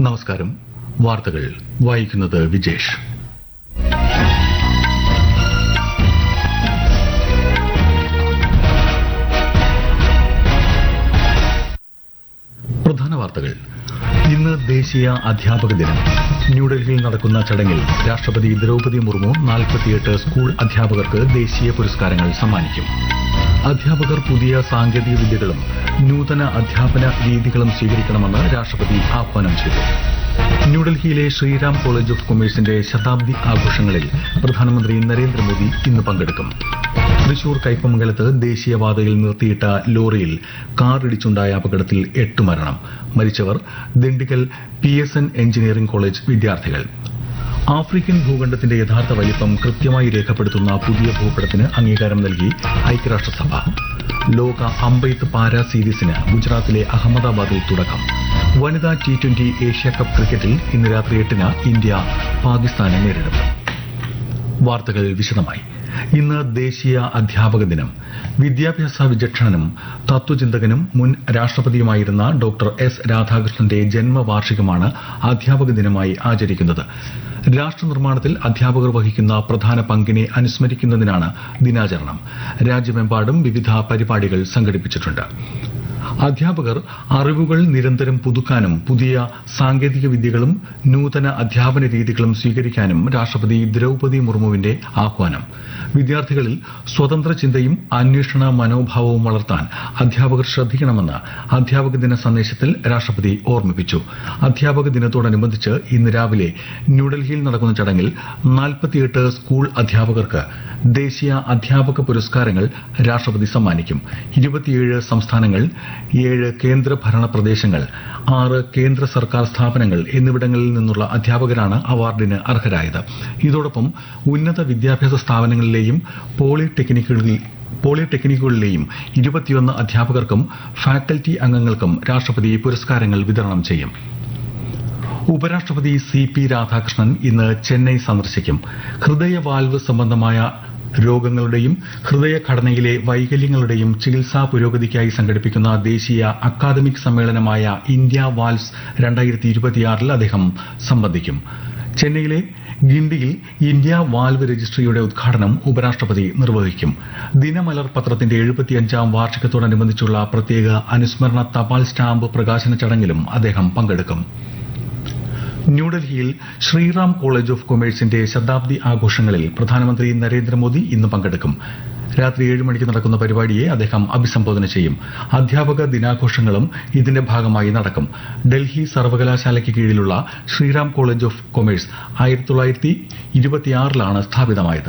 നമസ്കാരം വാർത്തകൾ വായിക്കുന്നത് വിജേഷ് പ്രധാന വാർത്തകൾ ഇന്ന് ദേശീയ അധ്യാപക ദിനം ന്യൂഡൽഹിയിൽ നടക്കുന്ന ചടങ്ങിൽ രാഷ്ട്രപതി ദ്രൌപദി മുർമു നാൽപ്പത്തിയെട്ട് സ്കൂൾ അധ്യാപകർക്ക് ദേശീയ പുരസ്കാരങ്ങൾ സമ്മാനിക്കും അധ്യാപകർ പുതിയ സാങ്കേതിക വിദ്യകളും നൂതന അധ്യാപന രീതികളും സ്വീകരിക്കണമെന്ന് രാഷ്ട്രപതി ആഹ്വാനം ചെയ്തു ന്യൂഡൽഹിയിലെ ശ്രീറാം കോളേജ് ഓഫ് കൊമേഴ്സിന്റെ ശതാബ്ദി ആഘോഷങ്ങളിൽ പ്രധാനമന്ത്രി നരേന്ദ്രമോദി ഇന്ന് പങ്കെടുക്കും തൃശൂർ കയ്പമംഗലത്ത് ദേശീയപാതയിൽ നിർത്തിയിട്ട ലോറിയിൽ കാർ ഇടിച്ചുണ്ടായ അപകടത്തിൽ എട്ട് മരണം മരിച്ചവർ Dindigul P S N engineering college വിദ്യാർത്ഥികൾ ആഫ്രിക്കൻ ഭൂഖണ്ഡത്തിന്റെ യഥാർത്ഥ വലിപ്പം കൃത്യമായി രേഖപ്പെടുത്തുന്ന പുതിയ ഭൂപടത്തിന് അംഗീകാരം നൽകി ഐക്യരാഷ്ട്രസഭ ലോക അമ്പെയ്ത്ത് പാരാ സീരീസിന് ഗുജറാത്തിലെ അഹമ്മദാബാദിൽ തുടക്കം വനിതാ ടി ട്വന്റി ഏഷ്യ കപ്പ് ക്രിക്കറ്റിൽ ഇന്ന് രാത്രി എട്ടിന് ഇന്ത്യ പാകിസ്ഥാനെ നേരിടും വാർത്തകൾ വിശദമായി ഇന്ന് ദേശീയ അധ്യാപക ദിനം വിദ്യാഭ്യാസ വിചക്ഷണനും തത്വചിന്തകനും മുൻ രാഷ്ട്രപതിയുമായിരുന്ന ഡോക്ടർ എസ് രാധാകൃഷ്ണന്റെ ജന്മവാർഷികമാണ് അധ്യാപക ദിനമായി ആചരിക്കുന്നത് രാഷ്ട്രനിർമ്മാണത്തിൽ അധ്യാപകർ വഹിക്കുന്ന പ്രധാന പങ്കിനെ അനുസ്മരിക്കുന്നതിനാണ് ദിനാചരണം രാജ്യമെമ്പാടും വിവിധ പരിപാടികൾ സംഘടിപ്പിച്ചിട്ടുണ്ട് അധ്യാപകർ അറിവുകൾ നിരന്തരം പുതുക്കാനും പുതിയ സാങ്കേതിക വിദ്യകളും നൂതന അധ്യാപന രീതികളും സ്വീകരിക്കാനും രാഷ്ട്രപതി ദ്രൌപദി മുർമുവിന്റെ ആഹ്വാനം വിദ്യാർത്ഥികളിൽ സ്വതന്ത്ര ചിന്തയും അന്വേഷണ മനോഭാവവും വളർത്താൻ അധ്യാപകർ ശ്രദ്ധിക്കണമെന്ന് അധ്യാപക ദിന സന്ദേശത്തിൽ രാഷ്ട്രപതി ഓർമ്മിപ്പിച്ചു അധ്യാപക ദിനത്തോടനുബന്ധിച്ച് ഇന്ന് രാവിലെ ന്യൂഡൽഹിയിൽ നടക്കുന്ന ചടങ്ങിൽ നാൽപ്പത്തിയെട്ട് സ്കൂൾ അധ്യാപകർക്ക് ദേശീയ അധ്യാപക പുരസ്കാരങ്ങൾ രാഷ്ട്രപതി സമ്മാനിക്കും ഇരുപത്തിയേഴ് സംസ്ഥാനങ്ങൾ ഏഴ് കേന്ദ്രഭരണ പ്രദേശങ്ങൾ ആറ് കേന്ദ്ര സർക്കാർ സ്ഥാപനങ്ങൾ എന്നിവിടങ്ങളിൽ നിന്നുള്ള അധ്യാപകരാണ് അവാർഡിന് അർഹരായത് ഇതോടൊപ്പം ഉന്നത വിദ്യാഭ്യാസ സ്ഥാപനങ്ങളിലെയും പോളിടെക്നിക്കുകളിൽ പോളിടെക്നിക്കുകളിലെയും ഇരുപത്തിയൊന്ന് അധ്യാപകർക്കും ഫാക്കൽറ്റി അംഗങ്ങൾക്കും രാഷ്ട്രപതി പുരസ്കാരങ്ങൾ വിതരണം ചെയ്യും ഉപരാഷ്ട്രപതി സി പി രാധാകൃഷ്ണൻ ഇന്ന് ചെന്നൈ സന്ദർശിക്കും ഹൃദയവാൽവ് സംബന്ധമായ രോഗങ്ങളുടെയും ഹൃദയഘടനയിലെ വൈകല്യങ്ങളുടെയും ചികിത്സാ പുരോഗതിക്കായി സംഘടിപ്പിക്കുന്ന ദേശീയ അക്കാദമിക് സമ്മേളനമായ ഇന്ത്യ വാൽവ്സ് രണ്ടായിരത്തി ഇരുപത്തിയാറിൽ അദ്ദേഹം സംബന്ധിക്കും ചെന്നൈയിലെ ഗിണ്ടിയിൽ ഇന്ത്യ വാൽവ് രജിസ്ട്രിയുടെ ഉദ്ഘാടനം ഉപരാഷ്ട്രപതി നിർവഹിക്കും ദിനമലർ പത്രത്തിന്റെ എഴുപത്തിയഞ്ചാം വാർഷികത്തോടനുബന്ധിച്ചുള്ള പ്രത്യേക അനുസ്മരണ തപാൽ സ്റ്റാമ്പ് പ്രകാശന ചടങ്ങിലും അദ്ദേഹം പങ്കെടുക്കും ന്യൂഡൽഹിയിൽ ശ്രീറാം കോളേജ് ഓഫ് കൊമേഴ്സിന്റെ ശതാബ്ദി ആഘോഷങ്ങളിൽ പ്രധാനമന്ത്രി നരേന്ദ്രമോദി ഇന്ന് പങ്കെടുക്കും രാത്രി ഏഴ് മണിക്ക് നടക്കുന്ന പരിപാടിയെ അദ്ദേഹം അഭിസംബോധന ചെയ്യും അധ്യാപക ദിനാഘോഷങ്ങളും ഇതിന്റെ ഭാഗമായി നടക്കും ഡൽഹി സർവകലാശാലയ്ക്ക് കീഴിലുള്ള ശ്രീറാം കോളേജ് ഓഫ് കൊമേഴ്സ് ആയിരത്തി തൊള്ളായിരത്തി ഇരുപത്തിയാറിലാണ് സ്ഥാപിതമായത്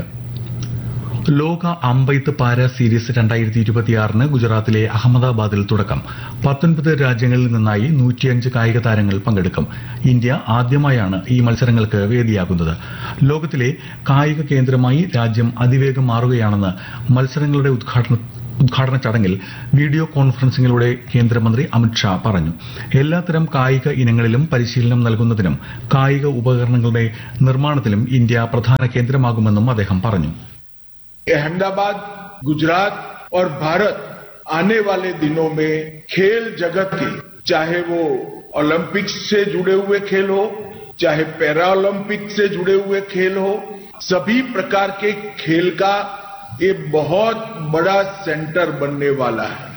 ലോക അമ്പെയ്ത്ത് പാര സീരീസ് രണ്ടായിരത്തി ഇരുപത്തിയാറിന് ഗുജറാത്തിലെ അഹമ്മദാബാദിൽ തുടക്കം പത്തൊൻപത് രാജ്യങ്ങളിൽ നിന്നായി നൂറ്റിയഞ്ച് കായിക താരങ്ങൾ പങ്കെടുക്കും ഇന്ത്യ ആദ്യമായാണ് ഈ മത്സരങ്ങൾക്ക് വേദിയാകുന്നത് ലോകത്തിലെ കായിക കേന്ദ്രമായി രാജ്യം അതിവേഗം മാറുകയാണെന്ന് മത്സരങ്ങളുടെ ഉദ്ഘാടന ഉദ്ഘാടന ചടങ്ങിൽ വീഡിയോ കോൺഫറൻസിംഗിലൂടെ കേന്ദ്രമന്ത്രി അമിത്ഷാ പറഞ്ഞു എല്ലാത്തരം കായിക ഇനങ്ങളിലും പരിശീലനം നൽകുന്നതിനും കായിക ഉപകരണങ്ങളുടെ നിർമ്മാണത്തിലും ഇന്ത്യ പ്രധാന കേന്ദ്രമാകുമെന്നും അദ്ദേഹം പറഞ്ഞു अहमदाबाद गुजरात और भारत आने वाले दिनों में खेल जगत की चाहे वो ओलंपिक्स से जुड़े हुए खेल हो चाहे पैरा ओलंपिक से जुड़े हुए खेल हो सभी प्रकार के खेल का ये बहुत बड़ा सेंटर बनने वाला है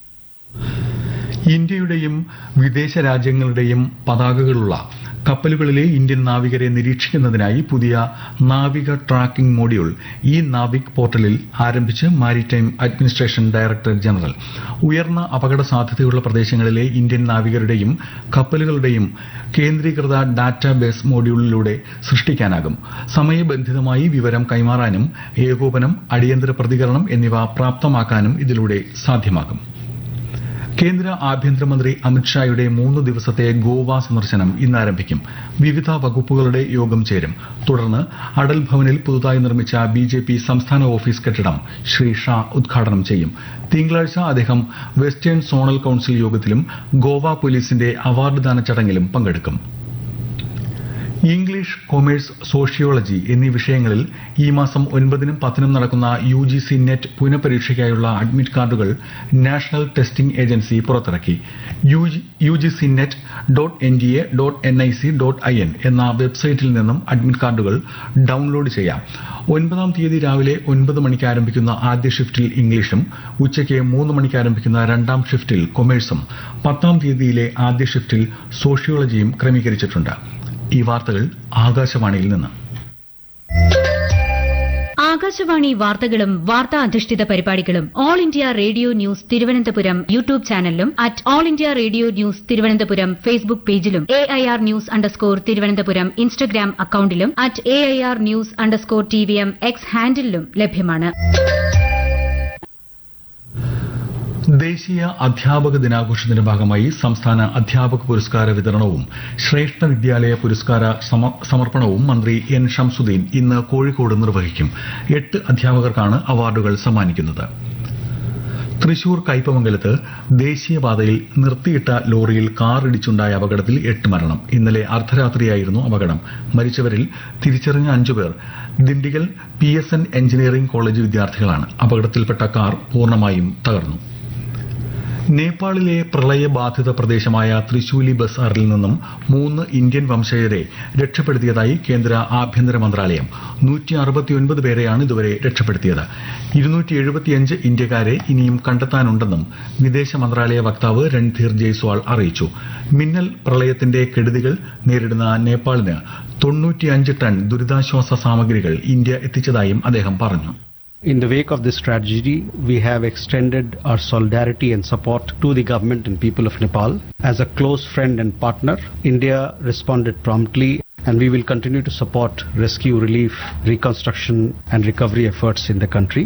ഇന്ത്യയുടെയും വിദേശ രാജ്യങ്ങളുടെയും പതാകകളുള്ള കപ്പലുകളിലെ ഇന്ത്യൻ നാവികരെ നിരീക്ഷിക്കുന്നതിനായി പുതിയ നാവിക ട്രാക്കിംഗ് മോഡ്യൂൾ ഈ നാവിക് പോർട്ടലിൽ ആരംഭിച്ച് മാരിടൈം അഡ്മിനിസ്ട്രേഷൻ ഡയറക്ടർ ജനറൽ ഉയർന്ന അപകട സാധ്യതയുള്ള പ്രദേശങ്ങളിലെ ഇന്ത്യൻ നാവികരുടെയും കപ്പലുകളുടെയും കേന്ദ്രീകൃത ഡാറ്റാബേസ് മോഡ്യൂളിലൂടെ സൃഷ്ടിക്കാനാകും സമയബന്ധിതമായി വിവരം കൈമാറാനും ഏകോപനം അടിയന്തര പ്രതികരണം എന്നിവ പ്രാപ്തമാക്കാനും ഇതിലൂടെ സാധ്യമാകും കേന്ദ്ര ആഭ്യന്തരമന്ത്രി അമിത്ഷായുടെ മൂന്ന് ദിവസത്തെ ഗോവ സന്ദർശനം ഇന്ന് ആരംഭിക്കും വിവിധ വകുപ്പുകളുടെ യോഗം ചേരും തുടർന്ന് അടൽ ഭവനിൽ പുതുതായി നിർമ്മിച്ച ബി ജെ പി സംസ്ഥാന ഓഫീസ് കെട്ടിടം ശ്രീ ഷാ ഉദ്ഘാടനം ചെയ്യും തിങ്കളാഴ്ച അദ്ദേഹം വെസ്റ്റേൺ സോണൽ കൌൺസിൽ യോഗത്തിലും ഗോവ പോലീസിന്റെ അവാർഡ് ദാന ചടങ്ങിലും പങ്കെടുക്കും ഇംഗ്ലീഷ് കൊമേഴ്സ് സോഷ്യോളജി എന്നീ വിഷയങ്ങളിൽ ഈ മാസം ഒൻപതിനും പത്തിനും നടക്കുന്ന യു ജി സി നെറ്റ് പുനഃപരീക്ഷയ്ക്കായുള്ള അഡ്മിറ്റ് കാർഡുകൾ നാഷണൽ ടെസ്റ്റിംഗ് ഏജൻസി പുറത്തിറക്കി U G C net dot N D A dot N I C dot I N എന്ന വെബ്സൈറ്റിൽ നിന്നും അഡ്മിറ്റ് കാർഡുകൾ ഡൌൺലോഡ് ചെയ്യാം ഒൻപതാം തീയതി രാവിലെ ഒൻപത് മണിക്ക് ആരംഭിക്കുന്ന ആദ്യ ഷിഫ്റ്റിൽ ഇംഗ്ലീഷും ഉച്ചയ്ക്ക് മൂന്ന് മണിക്ക് ആരംഭിക്കുന്ന രണ്ടാം ഷിഫ്റ്റിൽ കൊമേഴ്സും പത്താം തീയതിയിലെ ആദ്യ ഷിഫ്റ്റിൽ സോഷ്യോളജിയും ക്രമീകരിച്ചിട്ടുണ്ട് ഈ വാർത്തകൾ ആകാശവാണിയിൽ നിന്ന് ആകാശവാണി വാർത്തകളും വാർത്താ അധിഷ്ഠിത പരിപാടികളും all India radio news Thiruvananthapuram YouTube ചാനലിലും at all India radio news Thiruvananthapuram Facebook പേജിലും A I R news underscore Thiruvananthapuram Instagram അക്കൌണ്ടിലും at A I R news underscore T V M X ഹാൻഡിലും ലഭ്യമാണ് ദേശീയ അധ്യാപക ദിനാഘോഷത്തിന്റെ ഭാഗമായി സംസ്ഥാന അധ്യാപക പുരസ്കാര വിതരണവും ശ്രേഷ്ഠ വിദ്യാലയ പുരസ്കാര സമ- സമർപ്പണവും മന്ത്രി എൻ ഷംസുദ്ദീൻ ഇന്ന് കോഴിക്കോട് നിർവഹിക്കും എട്ട് അധ്യാപകർക്കാണ് അവാർഡുകൾ സമ്മാനിക്കുന്നത് തൃശൂർ കയ്പമംഗലത്ത് ദേശീയപാതയിൽ നിർത്തിയിട്ട ലോറിയിൽ കാർ ഇടിച്ചുണ്ടായ അപകടത്തിൽ എട്ട് മരണം ഇന്നലെ അർദ്ധരാത്രിയായിരുന്നു അപകടം മരിച്ചവരിൽ തിരിച്ചറിഞ്ഞ അഞ്ചുപേർ Dindigul P S N engineering college വിദ്യാർത്ഥികളാണ് അപകടത്തിൽപ്പെട്ട കാർ പൂർണ്ണമായും തകർന്നു നേപ്പാളിലെ പ്രളയബാധിത പ്രദേശമായ ത്രിശൂലി ബസാറിൽ നിന്നും മൂന്ന് ഇന്ത്യൻ വംശജരെ രക്ഷപ്പെടുത്തിയതായി കേന്ദ്ര ആഭ്യന്തര മന്ത്രാലയം നൂറ്റി അറുപത്തിയൊൻപത് പേരെയാണ് ഇതുവരെ രക്ഷപ്പെടുത്തിയത് ഇരുന്നൂറ്റി എഴുപത്തിയഞ്ച് ഇന്ത്യക്കാരെ ഇനിയും കണ്ടെത്താനുണ്ടെന്നും വിദേശ മന്ത്രാലയ വക്താവ് രൺധീർ ജയ്സ്വാൾ അറിയിച്ചു മിന്നൽ പ്രളയത്തിന്റെ കെടുതികൾ നേരിടുന്ന നേപ്പാളിന് തൊണ്ണൂറ്റിയഞ്ച് ടൺ ദുരിതാശ്വാസ സാമഗ്രികൾ ഇന്ത്യ എത്തിച്ചതായും അദ്ദേഹം പറഞ്ഞു In the wake of this tragedy, we have extended our solidarity and support to the government and people of Nepal. As a close friend and partner, India responded promptly and we will continue to support rescue, relief, reconstruction and recovery efforts in the country.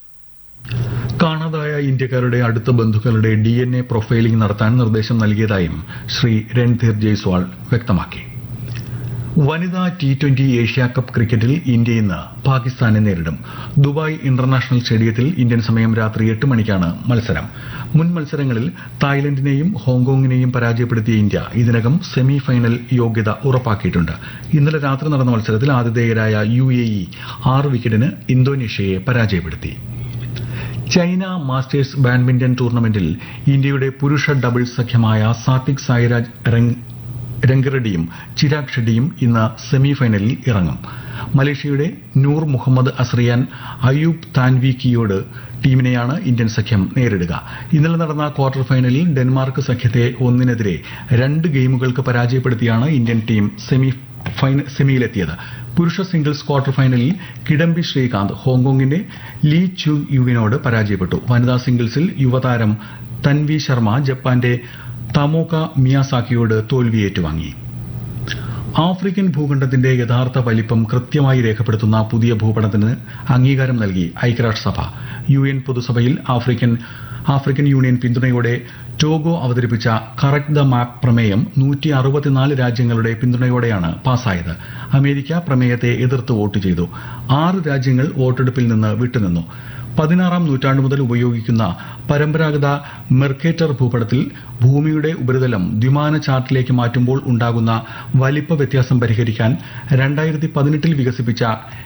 കാണാതായ ഇന്ത്യക്കാരുടെ അടുത്ത ബന്ധുക്കളുടെ D N A profiling നടത്താൻ നിർദ്ദേശം നൽകിയതായും ശ്രീ രൺധീർ ജയ്സ്വാൾ വ്യക്തമാക്കി വനിതാ T twenty Asia cup ക്രിക്കറ്റിൽ ഇന്ത്യ ഇന്ന് പാകിസ്ഥാനെ നേരിടും ദുബായ് ഇന്റർനാഷണൽ സ്റ്റേഡിയത്തിൽ ഇന്ത്യൻ സമയം രാത്രി എട്ട് മണിക്കാണ് മത്സരം മുൻ മത്സരങ്ങളിൽ തായ്ലൻഡിനെയും ഹോങ്കോങ്ങിനെയും പരാജയപ്പെടുത്തിയ ഇന്ത്യ ഇതിനകം സെമി ഫൈനൽ യോഗ്യത ഉറപ്പാക്കിയിട്ടുണ്ട് ഇന്നലെ രാത്രി നടന്ന മത്സരത്തിൽ ആതിഥേയരായ യു എ ഇ ആറ് വിക്കറ്റിന് ഇന്തോനേഷ്യയെ പരാജയപ്പെടുത്തി ചൈന മാസ്റ്റേഴ്സ് ബാഡ്മിന്റൺ ടൂർണമെന്റിൽ ഇന്ത്യയുടെ പുരുഷ ഡബിൾസ് സഖ്യമായ സാത്വിക് സായിരാജ് രംഗ് രംഗറെഡ്ഡിയും ചിരാഗ് ഷെഡ്ഡിയും ഇന്ന് സെമിഫൈനലിൽ ഇറങ്ങും മലേഷ്യയുടെ നൂർ മുഹമ്മദ് അസ്രിയാൻ അയൂബ് താൻവിക്കിയോട് ടീമിനെയാണ് ഇന്ത്യൻ സഖ്യം നേരിടുക ഇന്നലെ നടന്ന ക്വാർട്ടർ ഫൈനലിൽ ഡെൻമാർക്ക് സഖ്യത്തെ ഒന്നിനെതിരെ രണ്ട് ഗെയിമുകൾക്ക് പരാജയപ്പെടുത്തിയാണ് ഇന്ത്യൻ ടീം സെമി ഫൈന സെമിയിലെത്തിയത് പുരുഷ സിംഗിൾസ് ക്വാർട്ടർ ഫൈനലിൽ കിഡംബി ശ്രീകാന്ത് ഹോങ്കോങ്ങിന്റെ ലീ ചു യുവിനോട് പരാജയപ്പെട്ടു വനിതാ സിംഗിൾസിൽ യുവതാരം തൻവി ശർമ്മ ജപ്പാന്റെ തമോക മിയാസാക്കിയോട് തോൽവി ഏറ്റുവാങ്ങി ആഫ്രിക്കൻ ഭൂഖണ്ഡത്തിന്റെ യഥാർത്ഥ വലിപ്പം കൃത്യമായി രേഖപ്പെടുത്തുന്ന പുതിയ ഭൂപടത്തിന് അംഗീകാരം നൽകി ഐക്യരാഷ്ട്രസഭ യു എൻ പൊതുസഭയിൽ ആഫ്രിക്കൻ ആഫ്രിക്കൻ യൂണിയൻ പിന്തുണയോടെ ടോഗോ അവതരിപ്പിച്ച കറക്റ്റ് ദ മാപ്പ് പ്രമേയം നൂറ്റി അറുപത്തിനാല് രാജ്യങ്ങളുടെ പിന്തുണയോടെയാണ് പാസായത് അമേരിക്ക പ്രമേയത്തെ എതിർത്ത് വോട്ട് ചെയ്തു ആറ് രാജ്യങ്ങൾ വോട്ടെടുപ്പിൽ നിന്ന് വിട്ടുനിന്നു പതിനാറാം നൂറ്റാണ്ട് മുതൽ ഉപയോഗിക്കുന്ന പരമ്പരാഗത മെർക്കേറ്റർ ഭൂപടത്തിൽ ഭൂമിയുടെ ഉപരിതലം ദ്വിമാന ചാർട്ടിലേക്ക് മാറ്റുമ്പോൾ ഉണ്ടാകുന്ന വലിപ്പ വ്യത്യാസം പരിഹരിക്കാൻ രണ്ടായിരത്തി പതിനെട്ടിൽ വികസിപ്പിച്ച